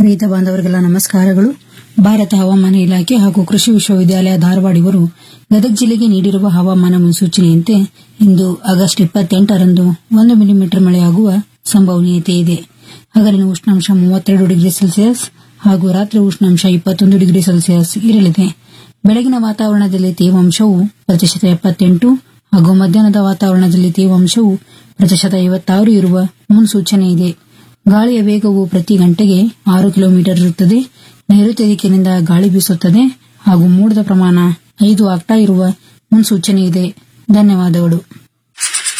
ರೈತ ಬಾಂಧವರಿಗೆಲ್ಲ ನಮಸ್ಕಾರಗಳು ಭಾರತ ಹವಾಮಾನ ಇಲಾಖೆ ಹಾಗೂ ಕೃಷಿ ವಿಶ್ವವಿದ್ಯಾಲಯ ಧಾರವಾಡ ಇವರು ಗದಗ ಜಿಲ್ಲೆಗೆ ನೀಡಿರುವ ಹವಾಮಾನ ಮುನ್ಸೂಚನೆಯಂತೆ ಇಂದು ಆಗಸ್ಟ್ ಇಪ್ಪತ್ತೆಂಟರಂದು ಒಂದು ಮಿಲಿಮೀಟರ್ ಮಳೆಯಾಗುವ ಸಂಭವನೀಯತೆ ಇದೆ ಹಗಲಿನ ಉಷ್ಣಾಂಶ ಮೂವತ್ತೆರಡು ಡಿಗ್ರಿ ಸೆಲ್ಸಿಯಸ್ ಹಾಗೂ ರಾತ್ರಿ ಉಷ್ಣಾಂಶ ಇಪ್ಪತ್ತೊಂದು ಡಿಗ್ರಿ ಸೆಲ್ಸಿಯಸ್ ಇರಲಿದೆ ಬೆಳಗಿನ ವಾತಾವರಣದಲ್ಲಿ ತೇವಾಂಶವು ಪ್ರತಿಶತ ಎಪ್ಪತ್ತೆಂಟು ಹಾಗೂ ಮಧ್ಯಾಹ್ನದ ವಾತಾವರಣದಲ್ಲಿ ತೇವಾಂಶವು ಪ್ರತಿಶತ ಐವತ್ತಾರು ಇರುವ ಮುನ್ಸೂಚನೆ ಇದೆ ಗಾಳಿಯ ವೇಗವು ಪ್ರತಿ ಗಂಟೆಗೆ ಆರು ಕಿಲೋಮೀಟರ್ ಇರುತ್ತದೆ ನೈಋತ್ಯ ದಿಕ್ಕಿನಿಂದ ಗಾಳಿ ಬೀಸುತ್ತದೆ ಹಾಗೂ ಮೋಡದ ಪ್ರಮಾಣ ಐದು ಆಗ್ತಾ ಇರುವ ಮುನ್ಸೂಚನೆ ಇದೆ ಧನ್ಯವಾದಗಳು